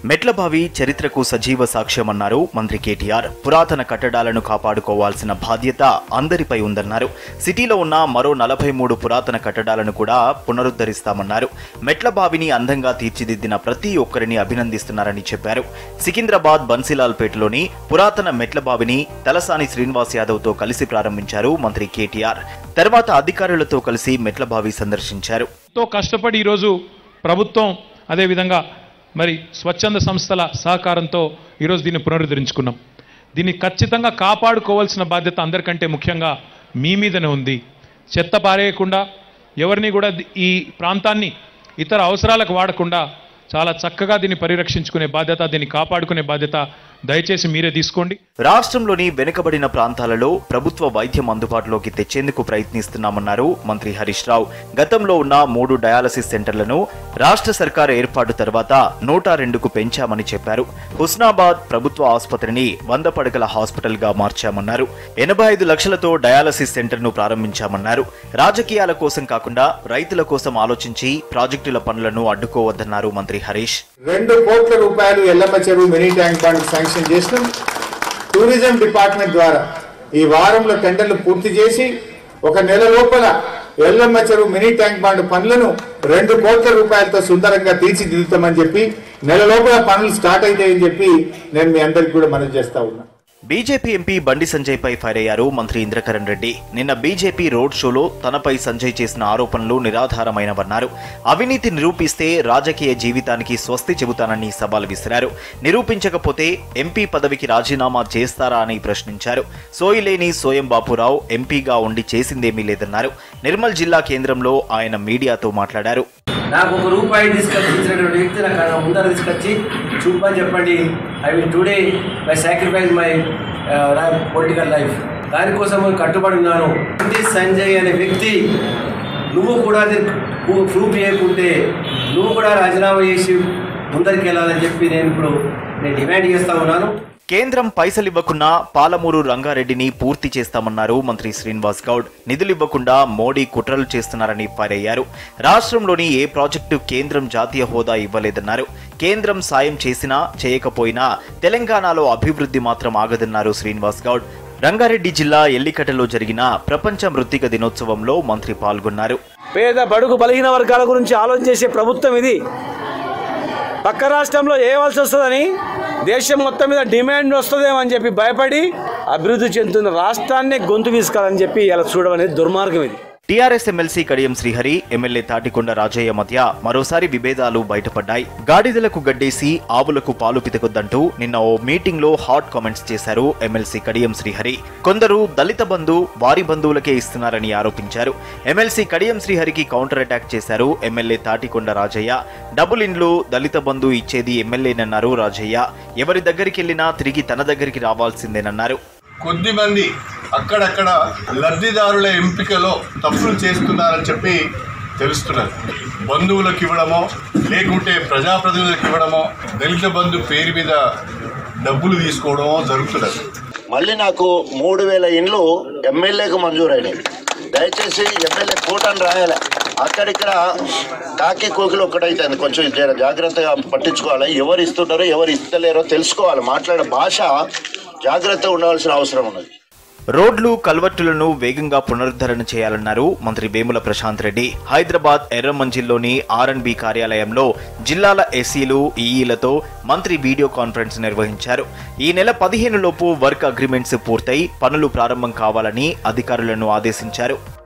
మెట్లబావి చరిత్రకు సజీవ సాక్ష్యమన్నారు మంత్రి కేటీఆర్ పురాతన కట్టడాలను కాపాడుకోవాల్సిన బాధ్యత అందరిపై ఉందన్నారు సిటీలో ఉన్న మరో నలభై మూడు పురాతన కట్టడాలను కూడా పునరుద్ధరిస్తామన్నారు మెట్లబావిని అందంగా తీర్చిదిద్దిన ప్రతి ఒక్కరిని అభినందిస్తున్నారని చెప్పారు సికింద్రాబాద్ బన్సీలాల్పేటలోని పురాతన మెట్లబావిని తలసాని శ్రీనివాస్ యాదవ్తో కలిసి ప్రారంభించారు మంత్రి కేటీఆర్ తర్వాత అధికారులతో కలిసి మెట్లబావి సందర్శించారు ఎంతో కష్టపడి ఈరోజు ప్రభుత్వం అదేవిధంగా మరి స్వచ్ఛంద సంస్థల సహకారంతో ఈరోజు దీన్ని పునరుద్ధరించుకున్నాం దీన్ని ఖచ్చితంగా కాపాడుకోవాల్సిన బాధ్యత అందరికంటే ముఖ్యంగా మీ మీదనే ఉంది చెత్త పారేయకుండా ఎవరిని కూడా ది- ఈ ప్రాంతాన్ని ఇతర అవసరాలకు వాడకుండా చాలా చక్కగా దీన్ని పరిరక్షించుకునే బాధ్యత దీన్ని కాపాడుకునే బాధ్యత దయచేసి మీరే తీసుకోండి రాష్ట్రంలోని వెనుకబడిన ప్రాంతాలలో ప్రభుత్వ వైద్యం అందుబాటులోకి తెచ్చేందుకు ప్రయత్నిస్తున్నామన్నారు మంత్రి హరీష్ రావు గతంలో ఉన్న మూడు డయాలసిస్ సెంటర్లను రాష్ట్ర సర్కార్ ఏర్పాటు తర్వాత నూట రెండుకు పెంచామని చెప్పారు హుస్నాబాద్ ప్రభుత్వ ఆసుపత్రిని వంద పడకల హాస్పిటల్ గా మార్చామన్నారు ఎనభై ఐదు లక్షలతో డయాలసిస్ సెంటర్ ను ప్రారంభించామన్నారు రాజకీయాల కోసం కాకుండా రైతుల కోసం ఆలోచించి ప్రాజెక్టుల పనులను అడ్డుకోవద్దన్నారు మంత్రి హరీష్ రెండు కోట్ల రూపాయలు ఎల్లమ్మ చెరువు మినీ ట్యాంక్ బండ్ శాంక్షన్ చేసినాం టూరిజం డిపార్ట్మెంట్ ద్వారా ఈ వారంలో టెండర్లు పూర్తి చేసి ఒక నెల లోపల ఎల్లమ్మ చెరువు మినీ ట్యాంక్ బండ్ పనులను రెండు కోట్ల రూపాయలతో సుందరంగా తీర్చిదిద్దుతామని చెప్పి నెల లోపల పనులు స్టార్ట్ అవుతాయని చెప్పి నేను మీ అందరికి కూడా మనవి చేస్తా ఉన్నా బీజేపీ ఎంపీ బండి సంజయ్ పై ఫైర్ అయ్యారు మంత్రి ఇంద్రకరణ్ రెడ్డి నిన్న బీజేపీ రోడ్ షోలో తనపై సంజయ్ చేసిన ఆరోపణలు నిరాధారమైనవన్నారు అవినీతి నిరూపిస్తే రాజకీయ జీవితానికి స్వస్తి చెబుతానని సవాల్ విసిరారు నిరూపించకపోతే ఎంపీ పదవికి రాజీనామా చేస్తారా అని ప్రశ్నించారు సోయిలేని సోయం బాపురావు ఎంపీగా ఉండి చేసిందేమీ లేదన్నారు నిర్మల్ జిల్లా కేంద్రంలో ఆయన మీడియాతో మాట్లాడారు నాకు ఒక రూపాయి తీసుకొచ్చి ఇచ్చినటువంటి వ్యక్తి నాకు ముందర తీసుకొచ్చి చూపని చెప్పండి I will today my sacrifice my political life దానికోసం కట్టుబడి ఉన్నాను అంటే సంజయ్ అనే వ్యక్తి నువ్వు కూడా అది ప్రూ- ప్రూఫ్ చేయకుంటే నువ్వు కూడా రాజీనామా చేసి ముందరికి వెళ్ళాలని చెప్పి నేను ఇప్పుడు నేను డిమాండ్ చేస్తా ఉన్నాను కేంద్రం పైసలివ్వకున్నా పాలమూరు రంగారెడ్డిని పూర్తి చేస్తామన్నారు మంత్రి శ్రీనివాస్ గౌడ్ నిధులివ్వకుండా మోడీ కుట్రలు చేస్తున్నారని ఫైరయ్యారు రాష్ట్రంలోని ఏ ప్రాజెక్టు కేంద్రం జాతీయ హోదా ఇవ్వలేదన్నారు కేంద్రం సాయం చేసినా చేయకపోయినా తెలంగాణలో అభివృద్ధి మాత్రం ఆగదన్నారు శ్రీనివాస్ గౌడ్ రంగారెడ్డి జిల్లా ఎల్లికట్టలో జరిగిన ప్రపంచ మృత్తిక దినోత్సవంలో మంత్రి పాల్గొన్నారు పేద బడుగు బలహీన వర్గాల గురించి ఆలోచన చేసే ప్రభుత్వం ఇది పక్క రాష్ట్రంలో వేయవలసి వస్తుందని దేశం మొత్తం మీద డిమాండ్ వస్తుందేమో అని చెప్పి భయపడి అభివృద్ధి చెందుతున్న రాష్ట్రాన్నే గొంతు వీసుకోవాలని చెప్పి ఇలా చూడడం అనేది దుర్మార్గం ఇది TRS MLC Kadiyam Srihari MLA Thatikonda Rajaiah మధ్య మరోసారి విభేదాలు బయటపడ్డాయి గాడిదలకు గడ్డేసి ఆవులకు పాలు పితకొద్దంటూ నిన్న ఓ మీటింగ్ లో హాట్ కామెంట్స్ చేశారు ఎమ్మెల్సీ కడియం శ్రీహరి కొందరు దళిత బంధు వారి బంధువులకే ఇస్తున్నారని ఆరోపించారు ఎమ్మెల్సీ కడియం శ్రీహరికి కౌంటర్ అటాక్ చేశారు ఎమ్మెల్యే తాటికొండ రాజయ్య డబుల్ ఇండ్లు దళిత బంధు ఇచ్చేది ఎమ్మెల్యేనన్నారు రాజయ్య ఎవరి దగ్గరికి వెళ్ళినా తిరిగి తన దగ్గరికి రావాల్సిందేనన్నారు కొద్దిమంది అక్కడక్కడ లబ్ధిదారుల ఎంపికలో తప్పులు చేస్తున్నారని చెప్పి తెలుస్తున్నది బంధువులకు ఇవ్వడమో లేకుంటే ప్రజాప్రతినిధులకు ఇవ్వడమో దళిత బంధు పేరు మీద డబ్బులు తీసుకోవడమో జరుగుతున్నది మళ్ళీ నాకు మూడు వేల ఇండ్లు ఎమ్మెల్యేకు మంజూరైనవి దయచేసి ఎమ్మెల్యే కోటని రాయాలి అక్కడిక్కడ కాకి కోకిలు ఒక్కటైతుంది కొంచెం జర జాగ్రత్తగా పట్టించుకోవాలి ఎవరు ఇస్తున్నారో ఎవరు ఇస్తలేరో తెలుసుకోవాలి మాట్లాడే భాష జాగ్రత్తగా ఉండవలసిన అవసరం ఉన్నది రోడ్లు కల్వర్టులను వేగంగా పునరుద్ధరణ చేయాలన్నారు మంత్రి వేముల ప్రశాంత్ రెడ్డి హైదరాబాద్ ఎర్రమంజిల్లోని ఆర్ఎన్బి కార్యాలయంలో జిల్లాల ఎస్సీలు ఈఈలతో మంత్రి వీడియో కాన్ఫరెన్స్ నిర్వహించారు ఈ నెల పదిహేను లోపు వర్క్ అగ్రిమెంట్స్ పూర్తయి పనులు ప్రారంభం కావాలని అధికారులను ఆదేశించారు